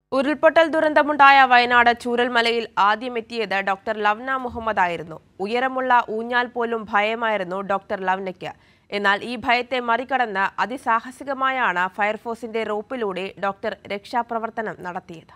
ഉരുൾപൊട്ടൽ ദുരന്തമുണ്ടായ വയനാട് ചൂരൽമലയിൽ ആദ്യമെത്തിയത് ഡോക്ടർ ലവ്ന മുഹമ്മദ് ആയിരുന്നു ഉയരമുള്ള ഊഞ്ഞാൽ പോലും ഭയമായിരുന്നു ഡോക്ടർ ലവ്നയ്ക്ക് എന്നാൽ ഈ ഭയത്തെ മറികടന്ന് അതിസാഹസികമായാണ് ഫയർഫോഴ്സിന്റെ റോപ്പിലൂടെ ഡോക്ടർ രക്ഷാപ്രവർത്തനം നടത്തിയത്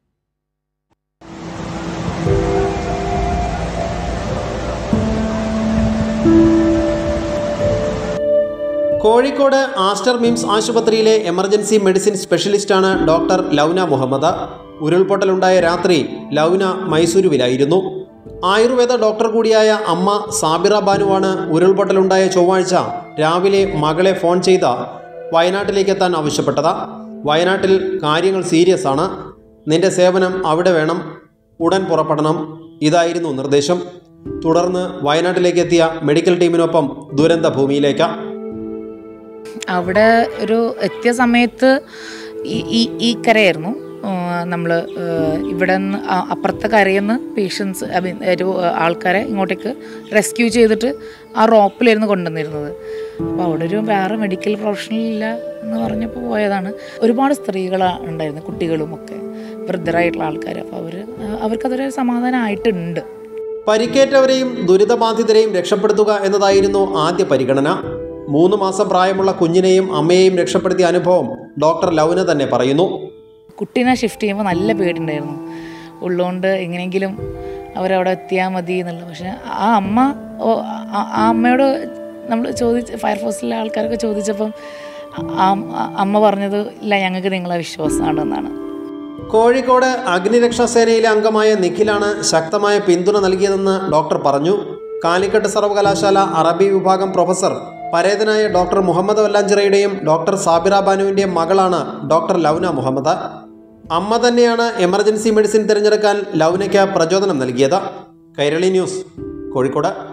കോഴിക്കോട് ആസ്റ്റർ മിംസ് ആശുപത്രിയിലെ എമർജൻസി മെഡിസിൻ സ്പെഷ്യലിസ്റ്റാണ് ഡോക്ടർ ലൗന മുഹമ്മദ് ഉരുൾപൊട്ടലുണ്ടായ രാത്രി ലൗന മൈസൂരുവിലായിരുന്നു ആയുർവേദ ഡോക്ടർ കൂടിയായ അമ്മ സാബിറ ബാനുവാണ് ഉരുൾപൊട്ടലുണ്ടായ ചൊവ്വാഴ്ച രാവിലെ മകളെ ഫോൺ ചെയ്ത വയനാട്ടിലേക്ക് എത്താൻ ആവശ്യപ്പെട്ടത് വയനാട്ടിൽ കാര്യങ്ങൾ സീരിയസ് ആണ് നിന്റെ സേവനം അവിടെ വേണം ഉടൻ പുറപ്പെടണം ഇതായിരുന്നു നിർദ്ദേശം തുടർന്ന് വയനാട്ടിലേക്ക് എത്തിയ മെഡിക്കൽ ടീമിനൊപ്പം ദുരന്ത ഭൂമിയിലേക്ക് അവിടെ ഒരു എത്തിയ സമയത്ത് ഈ ഈ ഈ കരയായിരുന്നു നമ്മൾ ഇവിടെ നിന്ന് അപ്പുറത്തെ കരയിൽ നിന്ന് പേഷ്യൻസ് ഐ മീൻ ഒരു ആൾക്കാരെ ഇങ്ങോട്ടേക്ക് റെസ്ക്യൂ ചെയ്തിട്ട് ആ റോപ്പിലായിരുന്നു കൊണ്ടുവന്നിരുന്നത് അപ്പോൾ അവിടെ ഒരു വേറെ മെഡിക്കൽ പ്രൊഫഷണൽ ഇല്ല എന്ന് പറഞ്ഞപ്പോൾ പോയതാണ് ഒരുപാട് സ്ത്രീകൾ ഉണ്ടായിരുന്നു കുട്ടികളും ഒക്കെ വൃദ്ധരായിട്ടുള്ള ആൾക്കാർ അപ്പോൾ അവർ അവർക്കതൊരു സമാധാനമായിട്ടുണ്ട് പരിക്കേറ്റവരെയും ദുരിതബാധിതരെയും രക്ഷപ്പെടുത്തുക എന്നതായിരുന്നു ആദ്യ പരിഗണന മൂന്ന് മാസം പ്രായമുള്ള കുഞ്ഞിനെയും അമ്മയെയും രക്ഷപ്പെടുത്തിയ അനുഭവം ഡോക്ടർ ലൗന തന്നെ പറയുന്നു കുട്ടീനെ ഷിഫ്റ്റ് ചെയ്യുമ്പോൾ നല്ല പേടിയുണ്ടായിരുന്നു ഉള്ളതുകൊണ്ട് എങ്ങനെയെങ്കിലും അവരവിടെ എത്തിയാൽ മതി എന്നുള്ളത് പക്ഷെ ആ അമ്മ ഓ ആ ആ അമ്മയോട് നമ്മൾ ചോദിച്ച് ഫയർഫോഴ്സിലെ ആൾക്കാരൊക്കെ ചോദിച്ചപ്പം ആ ആ അമ്മ പറഞ്ഞത് ഇല്ല ഞങ്ങൾക്ക് നിങ്ങളെ വിശ്വാസമാണ് എന്നാണ് കോഴിക്കോട് അഗ്നിരക്ഷാസേനയിലെ അംഗമായ നിഖിലാണ് ശക്തമായ പിന്തുണ നൽകിയതെന്ന് ഡോക്ടർ പറഞ്ഞു കാലിക്കട്ട് സർവകലാശാല അറബി വിഭാഗം പ്രൊഫസർ പരേതനായ ഡോക്ടർ മുഹമ്മദ് വല്ലാഞ്ചിറയുടെയും ഡോക്ടർ സാബിറ ബാനുവിൻ്റെയും മകളാണ് ഡോക്ടർ ലൗന മുഹമ്മദ് അമ്മ തന്നെയാണ് എമർജൻസി മെഡിസിൻ തിരഞ്ഞെടുക്കാൻ ലൗനയ്ക്ക് പ്രചോദനം നൽകിയത് കൈരളി ന്യൂസ് കോഴിക്കോട്